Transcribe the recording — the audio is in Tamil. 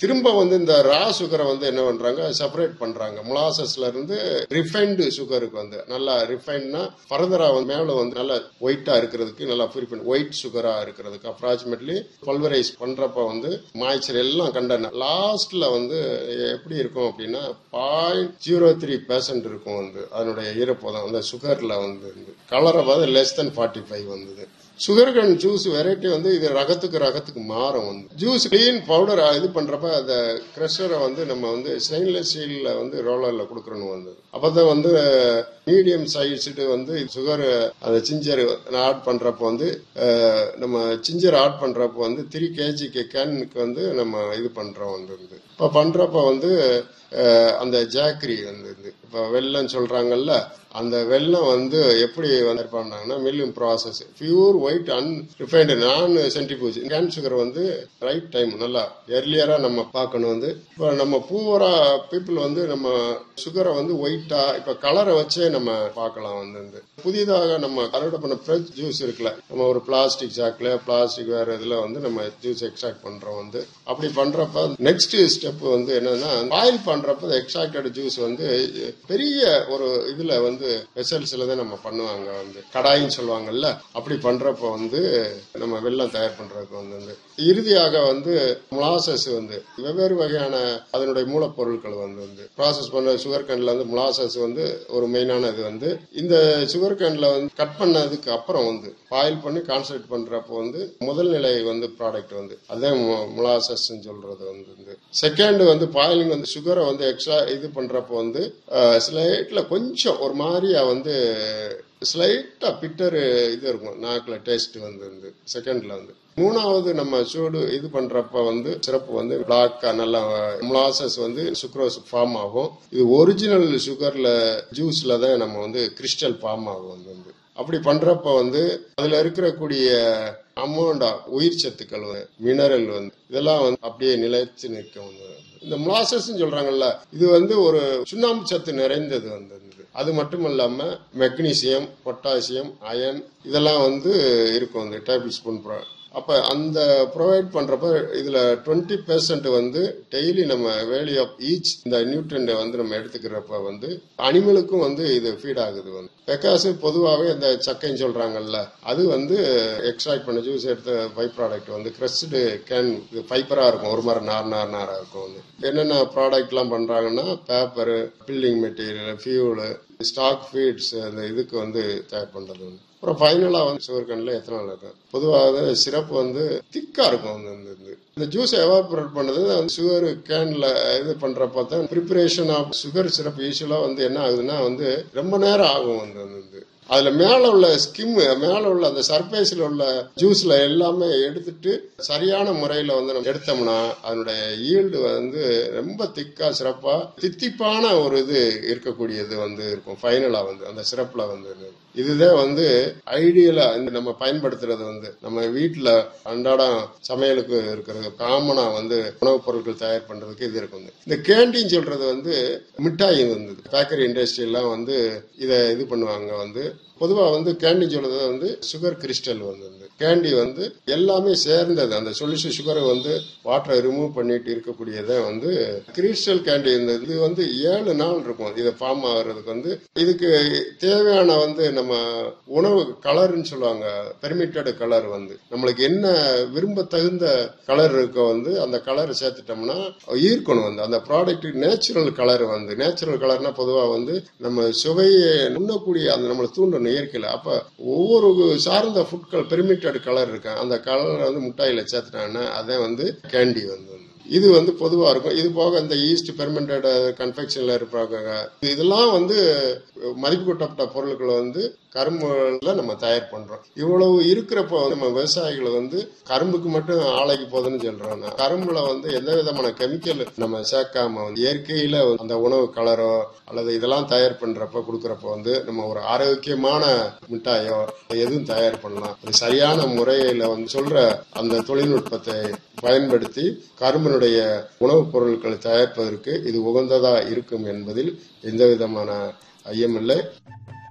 திரும்ப வந்து இந்த ரா சுகரை வந்து என்ன பண்றாங்க செப்பரேட் பண்றாங்க முலாசஸ்ல இருந்து ரிஃபைன்டு சுகருக்கு வந்து நல்லா ரிஃபைன்னா ஃபர்தரா வந்து மேல வந்து நல்லா ஒயிட்டா இருக்கிறதுக்கு நல்லா பியூரிஃபைன் ஒயிட் சுகரா இருக்கிறதுக்கு அப்ராக்சிமேட்லி பல்வரைஸ் பண்றப்ப வந்து மாய்ச்சர் எல்லாம் கண்ட லாஸ்ட்ல வந்து எப்படி இருக்கும் அப்படின்னா பாயிண்ட் ஜீரோ த்ரீ பெர்சன்ட் இருக்கும் வந்து அதனுடைய ஈரப்பதம் அந்த சுகர்ல வந்து கலரை பார்த்து லெஸ் தென் ஃபார்ட்டி ஃபைவ் வந்தது சுகர் கன் ஜூஸ் வெரைட்டி வந்து இது ரகத்துக்கு ரகத்துக்கு மாறும் வந்து ஜூஸ் கிளீன் பவுடர் இது பண்றப்ப அந்த கிரஷரை வந்து நம்ம வந்து ஸ்டெயின்லெஸ் ஸ்டீல்ல வந்து ரோலர்ல கொடுக்கணும் வந்து அப்பதான் வந்து மீடியம் சைஸ்டு வந்து சுகர் அந்த சிஞ்சர் ஆட் பண்றப்போ வந்து அஹ், நம்ம சிஞ்சர் ஆட் பண்றப்போ வந்து த்ரீ கேஜிக்கு கேனுக்கு வந்து நம்ம இது பண்றோம் வந்து இது. இப்ப பண்றப்ப வந்து அஹ், அந்த ஜாக்கரி வந்து இது. இப்ப வெள்ளம் சொல்றாங்கல்ல அந்த வெள்ளம் வந்து எப்படி வந்து பண்ணாங்கன்னா milling process pure white unrefined non centrifuge cane sugar வந்து ரைட் டைம் நல்லா எர்லியரா நம்ம பார்க்கணும் வந்து இப்போ நம்ம பூவரா பீப்புள் வந்து நம்ம சுகரை வந்து ஒயிட்டா இப்ப கலரை வச்சே நம்ம பார்க்கலாம் வந்து வந்து. புதிதாக நம்ம அறுவடை பண்ண ஃப்ரெஷ் ஜூஸ் இருக்குல்ல நம்ம ஒரு பிளாஸ்டிக் ஜாக்ல பிளாஸ்டிக் வேற இதுல வந்து நம்ம ஜூஸ் எக்ஸ்ட்ராக்ட் பண்றோம் வந்து அப்படி பண்றப்ப நெக்ஸ்ட் ஸ்டெப் வந்து என்னன்னா பாயில் பண்றப்ப எக்ஸ்ட்ராக்டட் ஜூஸ் வந்து பெரிய ஒரு இதுல வந்து வெசல்ஸ்ல தான் நம்ம பண்ணுவாங்க வந்து கடாயின்னு சொல்லுவாங்கல்ல அப்படி பண்றப்ப வந்து நம்ம வெள்ளம் தயார் பண்றதுக்கு வந்து வந்து இறுதியாக வந்து முலாசஸ் வந்து வெவ்வேறு வகையான அதனுடைய மூலப்பொருட்கள் வந்து வந்து ப்ராசஸ் பண்ண சுகர் கேன்ல வந்து முலாசஸ் வந்து ஒரு மெயினான இது வந்து இந்த சுகர் கேன்ல வந்து கட் பண்ணதுக்கு அப்புறம் வந்து பாயில் பண்ணி கான்சன்ட்ரேட் பண்றப்போ வந்து முதல் நிலை வந்து ப்ராடக்ட் வந்து அதான் முலாசஸ் சொல்றது வந்து செகண்ட் வந்து பாயிலிங் வந்து சுகரை வந்து எக்ஸ்ட்ரா இது பண்றப்போ வந்து ஸ்லைட்ல கொஞ்சம் ஒரு மாதிரியா வந்து ஸ்லைட்டா பிட்டர் இது இருக்கும் நாக்குல டேஸ்ட் வந்து வந்து செகண்ட்ல வந்து மூணாவது நம்ம சூடு இது பண்றப்ப வந்து சிறப்பு வந்து பிளாக்கா நல்லா முலாசஸ் வந்து சுக்ரோஸ் ஃபார்ம் ஆகும் இது ஒரிஜினல் சுகர்ல ஜூஸ்ல தான் நம்ம வந்து கிறிஸ்டல் ஃபார்ம் ஆகும் வந்து வந்து அப்படி பண்றப்ப வந்து அதுல இருக்கக்கூடிய அமௌண்ட் உயிர் சத்துக்கள் மினரல் வந்து இதெல்லாம் வந்து அப்படியே நிலைச்சு நிற்கும் வந்து. இந்த முலாசஸ் சொல்றாங்கல்ல இது வந்து ஒரு சுண்ணாம்பு சத்து நிறைந்தது வந்து அது மட்டும் இல்லாம மெக்னீசியம் பொட்டாசியம் அயன் இதெல்லாம் வந்து இருக்கும் வந்து டேபிள் ஸ்பூன் அப்ப அந்த ப்ரொவைட் பண்றப்ப இதுல டுவெண்ட்டி பெர்சன்ட் வந்து டெய்லி நம்ம வேலி ஆஃப் ஈச் இந்த நியூட்ரண்ட் வந்து நம்ம எடுத்துக்கிறப்ப வந்து அனிமலுக்கும் வந்து இது ஃபீட் ஆகுது வந்து பெக்காசு பொதுவாகவே இந்த சக்கைன்னு சொல்றாங்கல்ல அது வந்து எக்ஸ்ட்ராக்ட் பண்ண ஜூஸ் எடுத்த பை ப்ராடக்ட் வந்து கிரஸ்டு கேன் இது ஃபைபரா இருக்கும் ஒரு மாதிரி நார் நார் நாரா இருக்கும் வந்து என்னென்ன ப்ராடக்ட் எல்லாம் பண்றாங்கன்னா paper building material fuel stock feeds அந்த இதுக்கு வந்து தயார் பண்றது வந்து அப்புறம் ஃபைனலாக வந்து சுகர் கண்ணில் எத்தனால் இருக்கும் பொதுவாக சிறப்பு வந்து திக்காக இருக்கும் வந்து இந்த இது. இந்த ஜூஸ் எவாபரேட் பண்ணது அந்த சுகர் கேன்ல இது பண்றப்ப தான் ப்ரிப்பரேஷன் ஆஃப் சுகர் சிறப்பு யூஸ்வலாக வந்து என்ன ஆகுதுன்னா வந்து ரொம்ப நேரம் ஆகும் வந்து அந்த இது அதுல மேல உள்ள ஸ்கிம் மேல உள்ள அந்த சர்ஃபேஸ்ல உள்ள ஜூஸ்ல எல்லாமே எடுத்துட்டு சரியான முறையில வந்து நம்ம எடுத்தோம்னா அதனுடைய ஈல்டு வந்து ரொம்ப திக்கா சிறப்பா தித்திப்பான ஒரு இது இருக்கக்கூடியது வந்து இருக்கும் ஃபைனலா வந்து அந்த சிறப்புல வந்து இதுதான் வந்து ஐடியலா இந்த நம்ம பயன்படுத்துறது வந்து நம்ம வீட்டுல அன்றாடம் சமையலுக்கு இருக்கிறது காமனா வந்து உணவுப் பொருட்கள் தயார் பண்றதுக்கு இது இருக்கும் இந்த கேண்டீன் சொல்றது வந்து மிட்டாய் வந்து பேக்கரி இண்டஸ்ட்ரி எல்லாம் வந்து இதை இது பண்ணுவாங்க வந்து பொதுவா வந்து கேண்டி சொல்றது வந்து சுகர் கிறிஸ்டல் வந்து வந்து கேண்டி வந்து எல்லாமே சேர்ந்தது அந்த சொல்யூஷன் சுகரை வந்து வாட்டரை ரிமூவ் பண்ணிட்டு இருக்கக்கூடியதை வந்து கிறிஸ்டல் கேண்டி இந்த இது வந்து ஏழு நாள் இருக்கும் இதை ஃபார்ம் ஆகுறதுக்கு வந்து இதுக்கு தேவையான வந்து நம்ம உணவு கலர்னு சொல்லுவாங்க பெர்மிட்டட் கலர் வந்து நம்மளுக்கு என்ன விரும்ப தகுந்த கலர் இருக்கோ வந்து அந்த கலர் சேர்த்துட்டோம்னா ஈர்க்கணும் வந்து அந்த ப்ராடக்ட் நேச்சுரல் கலர் வந்து நேச்சுரல் கலர்னா பொதுவாக வந்து நம்ம சுவையை உண்ணக்கூடிய அந்த நம்மளை தூண்டணும் இயற்கையில் அப்ப ஒவ்வொரு சார்ந்த ஃபுட்கள் பெர்மிட்டட் கலர் இருக்கு அந்த கலர் வந்து முட்டாயில சேர்த்துட்டாங்கன்னா அதே வந்து கேண்டி வந்து இது வந்து பொதுவா இருக்கும் இது போக இந்த ஈஸ்ட் பெர்மெண்டட் கன்ஃபெக்ஷன்ல இருப்பாங்க இதெல்லாம் வந்து மதிப்பு கூட்டப்பட்ட பொருட்களை வந்து கரும்புல நம்ம தயார் பண்றோம் இவ்வளவு இருக்கிறப்ப நம்ம விவசாயிகள் வந்து கரும்புக்கு மட்டும் ஆலைக்கு போகுதுன்னு சொல்றோம் கரும்புல வந்து எந்த விதமான கெமிக்கல் நம்ம சேர்க்காம வந்து இயற்கையில அந்த உணவு கலரோ அல்லது இதெல்லாம் தயார் பண்றப்ப கொடுக்கறப்ப வந்து நம்ம ஒரு ஆரோக்கியமான மிட்டாயோ எதுவும் தயார் பண்ணலாம் அது சரியான முறையில வந்து சொல்ற அந்த தொழில்நுட்பத்தை பயன்படுத்தி கரும்பினுடைய உணவுப் பொருட்களை தயாரிப்பதற்கு இது உகந்ததா இருக்கும் என்பதில் எந்த விதமான ஐயமில்லை